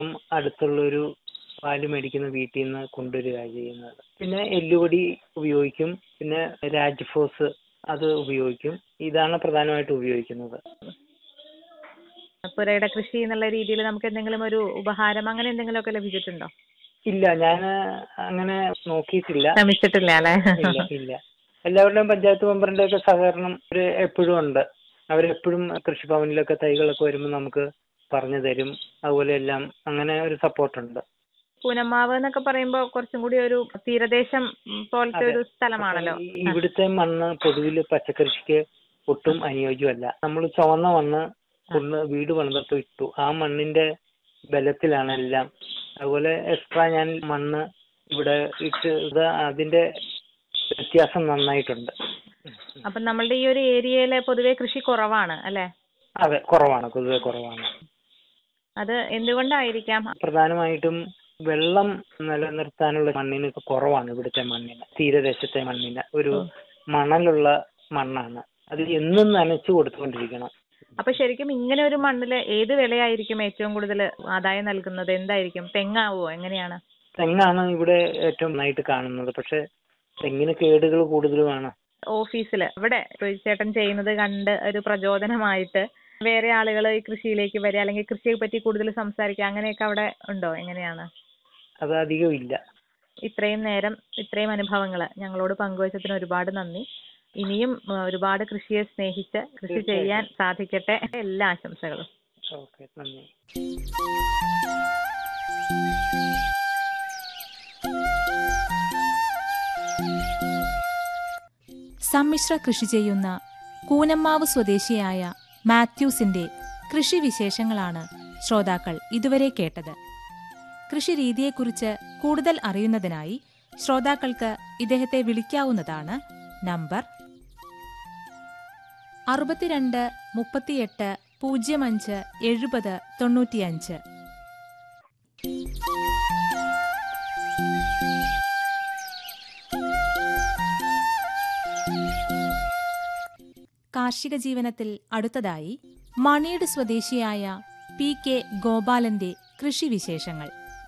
ഉം അടുത്തുള്ളൊരു പാല് മേടിക്കുന്ന വീട്ടിൽ നിന്ന് കൊണ്ടുവരിക ചെയ്യുന്നത് പിന്നെ എല്ലുപൊടി ഉപയോഗിക്കും പിന്നെ രാജ്ഫോസ് അത് ഉപയോഗിക്കും ഇതാണ് പ്രധാനമായിട്ട് ഉപയോഗിക്കുന്നത് പുരയുടെ കൃഷി എന്നുള്ള രീതിയിൽ നമുക്ക് എന്തെങ്കിലും ഒരു ഉപഹാരം അങ്ങനെ എന്തെങ്കിലുമൊക്കെ ലഭിച്ചിട്ടുണ്ടോ ഇല്ല ഞാൻ അങ്ങനെ നോക്കിയിട്ടില്ല ശ്രമിച്ചിട്ടില്ല അല്ലെ ഇല്ല ഇല്ല എല്ലാവരുടെയും പഞ്ചായത്ത് മെമ്പറിന്റെ ഒക്കെ സഹകരണം ഒരു എപ്പോഴും ഉണ്ട് അവരെപ്പോഴും കൃഷിഭവനിലൊക്കെ തൈകളൊക്കെ വരുമ്പോൾ നമുക്ക് പറഞ്ഞു തരും അതുപോലെ എല്ലാം അങ്ങനെ ഒരു സപ്പോർട്ടുണ്ട് പൂനമാവ് എന്നൊക്കെ പറയുമ്പോൾ കുറച്ചും കൂടി ഒരു തീരദേശം ഉം, പോലത്തെ അതെ. ഒരു സ്ഥലമാണല്ലോ ഈ ഇവിടുത്തെ മണ്ണ് പൊതുവിൽ പച്ചക്കൃഷിക്ക് ഒട്ടും അനുയോജ്യമല്ല നമ്മൾ ചുവന്ന മണ്ണ് കൊണ്ട് വീട് പണിതപ്പോ ഇട്ടു ആ മണ്ണിന്റെ ബലത്തിലാണ് എല്ലാം അതുപോലെ എക്സ്ട്രാ ഞാൻ മണ്ണ് ഇവിടെ ഇട്ട് ഇത് അതിന്റെ വ്യത്യാസം നന്നായിട്ടുണ്ട് അപ്പൊ നമ്മളുടെ ഈ ഒരു ഏരിയയിലെ പൊതുവെ കൃഷി കുറവാണ് അല്ലെ അതെ കുറവാണ് പൊതുവെ കുറവാണ് അത് എന്തുകൊണ്ടായിരിക്കാം പ്രധാനമായിട്ടും വെള്ളം നിലനിർത്താനുള്ള മണ്ണിന് കുറവാണ് ഇവിടുത്തെ മണ്ണിന് തീരദേശത്തെ മണ്ണിന് ഒരു മണലുള്ള മണ്ണാണ് അത് എന്നും നനച്ചു കൊടുത്തുകൊണ്ടിരിക്കണം അപ്പൊ ശരിക്കും ഇങ്ങനെ ഒരു മണ്ണില് ഏത് വിളയായിരിക്കും ഏറ്റവും കൂടുതൽ ആദായം നൽകുന്നത് എന്തായിരിക്കും തെങ്ങാവോ എങ്ങനെയാണ് തെങ്ങാണ് ഇവിടെ ഏറ്റവും നന്നായിട്ട് കാണുന്നത് പക്ഷെ തെങ്ങിന് കേടുകൾ കൂടുതലുമാണ് ഓഫീസിൽ ഇവിടെ ചേട്ടൻ ചെയ്യുന്നത് കണ്ട് ഒരു പ്രചോദനമായിട്ട് വേറെ ആളുകൾ ഈ കൃഷിയിലേക്ക് വരിക അല്ലെങ്കിൽ കൃഷിയെ പറ്റി കൂടുതൽ സംസാരിക്കുക അങ്ങനെയൊക്കെ അവിടെ ഉണ്ടോ എങ്ങനെയാണ് അത് അധികം ഇല്ല ഇത്രയും നേരം ഇത്രയും അനുഭവങ്ങൾ ഞങ്ങളോട് പങ്കുവച്ചതിന് ഒരുപാട് നന്ദി ഇനിയും ആ, ഒരുപാട് കൃഷിയെ സ്നേഹിച്ച് കൃഷി ചെയ്യാൻ സാധിക്കട്ടെ എല്ലാ ആശംസകളും ഓക്കെ നന്ദി സമ്മിശ്ര കൃഷി ചെയ്യുന്ന കൂനമ്മാവ് സ്വദേശിയായ മാത്യൂസിന്റെ കൃഷി വിശേഷങ്ങളാണ് ശ്രോതാക്കൾ ഇതുവരെ കേട്ടത് കൃഷി രീതിയെക്കുറിച്ച് കൂടുതൽ അറിയുന്നതിനായി ശ്രോതാക്കൾക്ക് ഇദ്ദേഹത്തെ വിളിക്കാവുന്നതാണ് നമ്പർ അറുപത്തിരണ്ട് മുപ്പത്തിയെട്ട് പൂജ്യം അഞ്ച് എഴുപത് തൊണ്ണൂറ്റിയഞ്ച് കാർഷിക ജീവനത്തിൽ അടുത്തതായി മണിയുടെ സ്വദേശിയായ പി കെ ഗോപാലന്റെ കൃഷിവിശേഷങ്ങൾ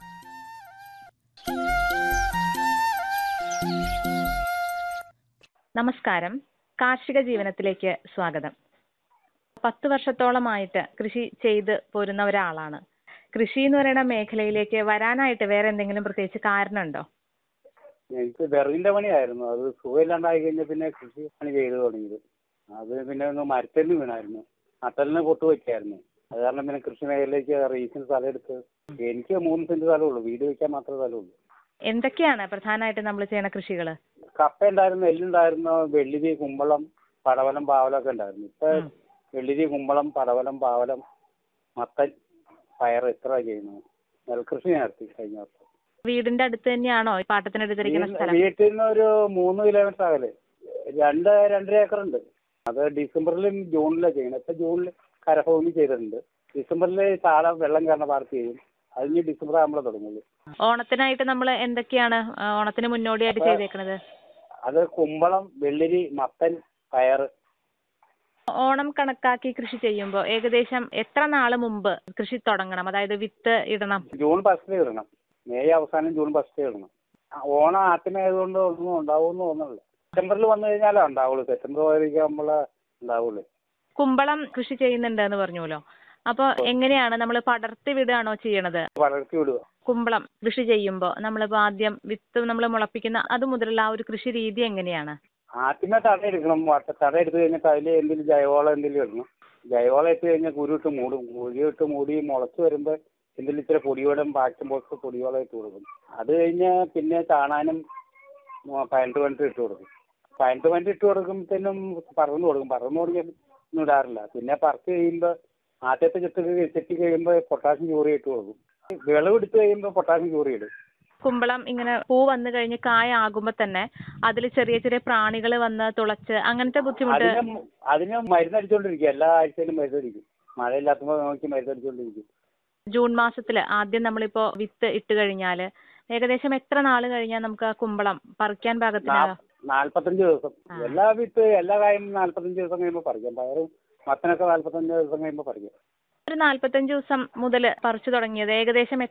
നമസ്കാരം കാർഷിക ജീവനത്തിലേക്ക് സ്വാഗതം പത്ത് വർഷത്തോളമായിട്ട് കൃഷി ചെയ്ത് പോരുന്ന ഒരാളാണ് കൃഷി എന്ന് പറയുന്ന മേഖലയിലേക്ക് വരാനായിട്ട് വേറെ എന്തെങ്കിലും പ്രത്യേകിച്ച് കാരണമുണ്ടോ എനിക്ക് വിറകിന്റെ പണിയായിരുന്നു അത് സുഖമില്ലാണ്ടായി കഴിഞ്ഞ പിന്നെ കൃഷി പണി ചെയ്തു തുടങ്ങിയത് അത് പിന്നെ ഒന്ന് മരത്തലിന് വീണായിരുന്നു നട്ടലിന് പൊട്ട് വെക്കായിരുന്നു അത് കാരണം പിന്നെ കൃഷി മേഖലയിലേക്ക് റീസിന് സ്ഥലം എടുത്ത് എനിക്ക് മൂന്ന് സെന്റ് സ്ഥലമുള്ളൂ വീട് വെക്കാൻ മാത്രമേ സ്ഥലമുള്ളൂ എന്തൊക്കെയാണ് പ്രധാനമായിട്ട് നമ്മൾ ചെയ്യുന്ന കൃഷികൾ കപ്പ ഉണ്ടായിരുന്നു എല്ലുണ്ടായിരുന്നു വെള്ളിരി കുമ്പളം പടവലം പാവലം ഒക്കെ ഉണ്ടായിരുന്നു ഇപ്പൊ ഉം. വെള്ളിരി കുമ്പളം പടവലം പാവലം മത്തൻ പയർ ഇത്ര ചെയ്യുന്നു നെൽകൃഷി നടത്തി കഴിഞ്ഞ വർഷം വീടിന്റെ അടുത്ത് തന്നെയാണോ ഈ പാട്ടത്തിനെടുത്തിരിക്കുന്ന സ്ഥലം വീട്ടിൽ നിന്ന് ഒരു മൂന്ന് കിലോമീറ്റർ അകലെ രണ്ട് രണ്ടര ഏക്കർ ഉണ്ട് അത് ഡിസംബറിലും ജൂണിലാണ് ചെയ്യണം ഇപ്പൊ ജൂണിൽ കരഭൂമി ചെയ്തിട്ടുണ്ട് ഡിസംബറിൽ താഴെ വെള്ളം കയറുന്ന പാർട്ടി ചെയ്യും അത് ഇനി ഡിസംബർ ആകുമ്പോഴേ തുടങ്ങുള്ളൂ ഓണത്തിനായിട്ട് നമ്മൾ എന്തൊക്കെയാണ് ആ, ഓണത്തിന് മുന്നോടിയായിട്ട് ചെയ്തേക്കുന്നത് അത് കുമ്പളം വെള്ളിരി മത്തൻ പയർ ഓണം കണക്കാക്കി കൃഷി ചെയ്യുമ്പോൾ ഏകദേശം എത്ര നാള് മുമ്പ് കൃഷി തുടങ്ങണം അതായത് വിത്ത് ഇടണം ജൂൺ ഫസ്റ്റ് ഇടണം മെയ് അവസാനം ജൂൺ ഫസ്റ്റ് ഇടണം ആ, ഓണം ആദ്യമായതുകൊണ്ട് ഒന്നും ഉണ്ടാവുമെന്ന് തോന്നുന്നില്ല സെപ്റ്റംബറിൽ വന്നു കഴിഞ്ഞാലേ ഉണ്ടാവുള്ളൂ സെപ്റ്റംബർ പതിനഞ്ച് ആകുമ്പോഴേ ഉണ്ടാവുള്ളൂ കുമ്പളം കൃഷി ചെയ്യുന്നുണ്ട് എന്ന് പറഞ്ഞുല്ലോ അപ്പോൾ എങ്ങനെയാണ് നമ്മൾ പടർത്തി വിടുകയാണോ ചെയ്യണത് വളർത്തി വിടുക കുമ്പളം കൃഷി ചെയ്യുമ്പോൾ നമ്മളിപ്പോൾ ആദ്യം വിത്ത് നമ്മൾ മുളപ്പിക്കുന്ന അത് മുതലുള്ള ആ ഒരു കൃഷി രീതി എങ്ങനെയാണ് ആദ്യമേ തട എടുക്കണം വട്ട- തട എടുത്ത് കഴിഞ്ഞിട്ട് അതിൽ എന്തെങ്കിലും ജൈവവളം എന്തെങ്കിലും ഇടണം ജൈവവളം ഇട്ട് കഴിഞ്ഞാൽ കുരുവിട്ട് മൂടും കുരുവിട്ട് മൂടി മുളച്ച് വരുമ്പോൾ എന്തെങ്കിലും ഇച്ചിരി പൊടിയോടും പാക്യം ബോക്സ് പൊടിയോളം ഇട്ട് കൊടുക്കും അത് കഴിഞ്ഞ് പിന്നെ ചാണാനും പയൻറ്റ് പണിട്ട് ഇട്ട് കൊടുക്കും പയൻറ്റ് പണിട്ട് ഇട്ട് കൊടുക്കുമ്പോഴത്തേനും പറന്ന് കൊടുക്കും പറന്ന് കൊടുക്കാൻ ഒന്നും ഇടാറില്ല പിന്നെ പറിച്ച് കഴിയുമ്പോൾ ആദ്യത്തെ ചെത്തൊക്കെ ചെത്തി കഴിയുമ്പോൾ പൊട്ടാഷ്യം ചൂറി ഇട്ട് കൊടുക്കും വിളവെടുത്ത് കഴിയുമ്പോൾ പൊട്ടാഷ്യം ചൂറി ഇടും കുമ്പളം ഇങ്ങനെ പൂ വന്നു കഴിഞ്ഞ് കായ ആകുമ്പോൾ തന്നെ അതിൽ ചെറിയ ചെറിയ പ്രാണികൾ വന്ന് തുളച്ച് അങ്ങനത്തെ ബുദ്ധിമുട്ട് അതിന് അതിന് മരുന്നടിച്ചോണ്ടിരിക്കും എല്ലാ ആഴ്ചയിലും മരുന്നടിക്കും മഴയില്ലാത്തപ്പോൾ നോക്കി മരുന്നടിച്ചോണ്ടിരിക്കും ജൂൺ മാസത്തിൽ ആദ്യം നമ്മളിപ്പോ വിത്ത് ഇട്ട് കഴിഞ്ഞാൽ ഏകദേശം എത്ര നാൾ കഴിഞ്ഞാൽ നമുക്ക് ആ കുമ്പളം പറിക്കാൻ പാകത്തിനാകാം നാല്പത്തഞ്ച് ദിവസം ആ. എല്ലാ വിത്ത് എല്ലാ കായും നാല്പത്തഞ്ച് ദിവസം കഴിയുമ്പോൾ പറിക്കാം പയറും മത്തനൊക്കെ നാല്പത്തഞ്ച് ദിവസം കഴിയുമ്പോൾ പറിക്കാം ഒരു നാല്പത്തഞ്ച് ദിവസം മുതൽ പറിച്ചു തുടങ്ങിയത് ഏകദേശം